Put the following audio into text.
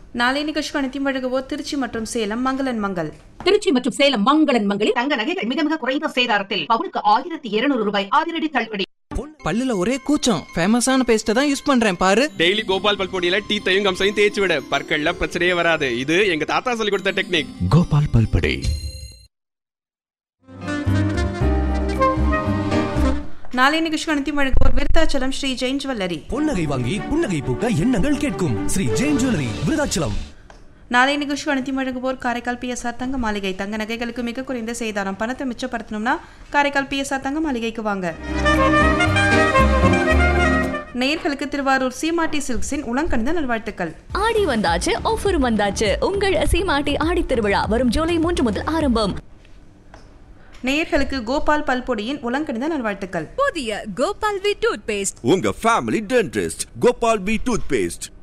நாளை நிகழ்ச்சி அனைத்தையும் வழங்குவோர் திருச்சி மற்றும் சேலம் மங்களன் மங்கள் திருச்சி மற்றும் சேலம் மங்களன் மங்களில் தங்க நகைகள் மிக மிக குறைந்த சேதாரத்தில் பவுனுக்கு ஆயிரத்தி இருநூறு ரூபாய் அதிரடி தள்ளுபடி பல்லுல ஒரே கூச்சம் ஃபேமஸான பேஸ்ட்டை தான் யூஸ் பண்றேன் பாரு டெய்லி கோபால் பல்பொடியில டீத்தையும் கம்சையும் தேய்ச்சி விட பற்கள்ல பிரச்சனையே வராது இது எங்க தாத்தா சொல்லி கொடுத்த டெக்னிக் கோபால் பல்படே நாளை நிகழ்ச்சி அனைத்தையும் வழங்குவோர் விருத்தாச்சலம் ஸ்ரீ ஜெயின் ஜுவல்லரி பொன்னகை வாங்கி புன்னகை பூக்க எண்ணங்கள் கேட்கும் ஸ்ரீ ஜெயின் ஜுவல்லரி விருதாச்சலம் நாளை நிகழ்ச்சி அனைத்தையும் வழங்குவோர் காரைக்கால் பிஎஸ்ஆர் தங்க மாளிகை தங்க நகைகளுக்கு மிக குறைந்த சேதாரம் பணத்தை மிச்சப்படுத்தணும்னா காரைக்கால் பிஎஸ்ஆர் தங்க மாளிகைக்கு வாங்க நேயர்களுக்கு திருவாரூர் சீமாட்டி சில்க்ஸின் உளங்கணிந்த நல்வாழ்த்துக்கள் ஆடி வந்தாச்சு ஆஃபரும் வந்தாச்சு உங்கள் சீமாட்டி ஆடி திருவிழா வரும் ஜூலை மூன்று முதல் ஆரம்பம் நேயர்களுக்கு கோபால் பல்பொடியின் உளங்கணிந்த நல்வாழ்த்துக்கள் புதிய கோபால் வி டூத் பேஸ்ட் உங்க family dentist Gopal P tooth paste